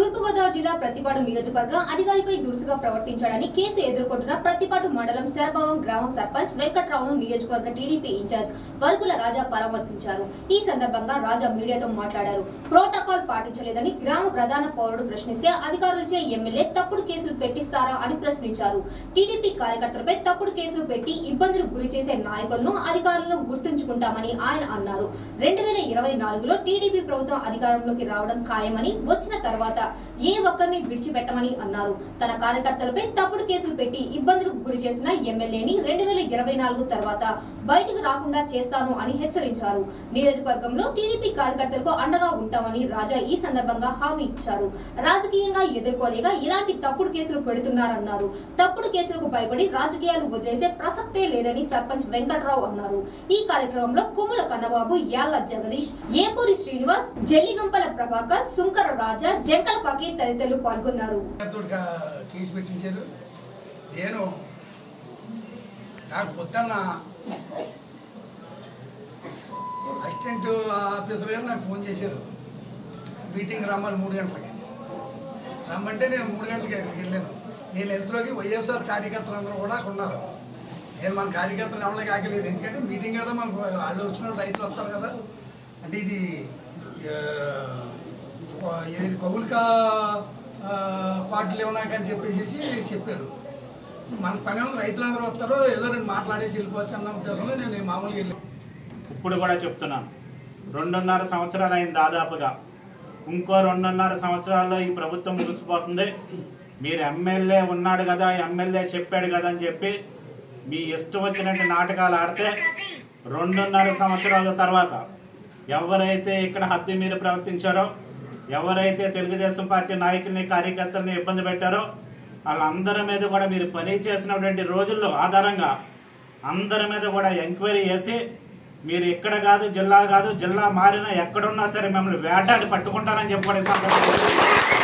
తూర్పుగోదావరి జిల్లా ప్రతిపాడు నియోజకవర్గం అధికారిపై దురుసుగా ప్రవర్తించాడని కేసు ఎదుర్కొంటున్న ప్రతిపాడు మండలం శరభావం గ్రామ సర్పంచ్ వెంకట్రావును నియోజకవర్గ టీడీపీ ఇన్ఛార్జ్ వరకుల రాజా పరామర్శించారు ఈ సందర్భంగా రాజా మీడియాతో మాట్లాడారు ప్రోటోకాల్ పాటించలేదని గ్రామ ప్రధాన పౌరుడు ప్రశ్నిస్తే అధికారులచే ఎమ్మెల్యే తప్పుడు కేసులు పెట్టిస్తారా అని ప్రశ్నించారు టీడీపీ కార్యకర్తలపై తప్పుడు కేసులు పెట్టి ఇబ్బందులకు గురి చేసే నాయకులను అధికారులను గుర్తుంచుకుంటామని ఆయన అన్నారు రెండు వేల ఇరవై నాలుగులో టీడీపీ ప్రభుత్వం అధికారంలోకి రావడం ఖాయమని వచ్చిన తర్వాత ఏ ఒక్కరిని విడిచిపెట్టమని అన్నారు తన కార్యకర్తలపై తప్పుడు కేసులు పెట్టి ఇబ్బందులకు గురి చేసిన ఎమ్మెల్యేని రెండు వేల ఇరవై నాలుగు తర్వాత బయటకు రాకుండా చేస్తాను అని హెచ్చరించారు నియోజకవర్గంలో టీడీపీ కార్యకర్తలకు అండగా ఉంటామని రాజా ఈ సందర్భంగా హామీ ఇచ్చారు రాజకీయంగా ఎదుర్కోలేక ఇలాంటి తప్పుడు కేసులు పెడుతున్నారన్నారు తప్పుడు కేసులకు భయపడి రాజకీయాలు వదిలేసే ప్రసక్తే లేదని సర్పంచ్ వెంకట్రావు అన్నారు ఈ కార్యక్రమంలో కొమ్ముల కన్నబాబు యాళ్ల జగదీష్ ఏపూరి శ్రీనివాస్ జల్లిగంపల ప్రభాకర్ సుంకర రాజా జంకల ఫకీర్ తదితరులు పాల్గొన్నారు తోటి కేసు పెట్టించారు నేను నాకు పొద్దున్న అసిస్టెంట్ ఆఫీసర్ గారు నాకు ఫోన్ చేశారు మీటింగ్ రమ్మని మూడు గంటలకి రమ్మంటే నేను మూడు గంటలకి అక్కడికి వెళ్ళాను నేను వెళ్తులోకి వైఎస్ఆర్ కార్యకర్తలు అందరూ కూడా అక్కడ ఉన్నారు నేను మన కార్యకర్తలు ఎవరికి ఆగలేదు ఎందుకంటే మీటింగ్ కదా మనకు వాళ్ళు వచ్చిన రైతులు వస్తారు కదా అంటే ఇది ఆ, ఇది కౌలుకా ఆ, పాటలు ఏమన్నా అని చెప్పేసి చెప్పారు మన పని ఏమో రైతులందరూ వస్తారు ఏదో రెండు మాట్లాడేసి వెళ్ళిపోవచ్చు అన్న ఉద్దేశంలో నేను మామూలుగా వెళ్ళాను ఇప్పుడు కూడా చెప్తున్నాను రెండున్నర సంవత్సరాలు అయింది దాదాపుగా ఇంకో రెండున్నర సంవత్సరాల్లో ఈ ప్రభుత్వం ముగిసిపోతుంది మీరు ఎమ్మెల్యే ఉన్నాడు కదా ఎమ్మెల్యే చెప్పాడు కదా అని చెప్పి మీ ఇష్టం వచ్చినట్టు నాటకాలు ఆడితే రెండున్నర సంవత్సరాల తర్వాత ఎవరైతే ఇక్కడ హద్దు మీరు ప్రవర్తించారో ఎవరైతే తెలుగుదేశం పార్టీ నాయకుల్ని కార్యకర్తల్ని ఇబ్బంది పెట్టారో వాళ్ళందరి మీద కూడా మీరు పని చేసినటువంటి రోజుల్లో ఆధారంగా అందరి మీద కూడా ఎంక్వైరీ చేసి మీరు ఇక్కడ కాదు జిల్లా కాదు జిల్లా మారినా ఎక్కడున్నా సరే మిమ్మల్ని వేటాడి పట్టుకుంటారని చెప్పి కూడా ఈ సందర్భంగా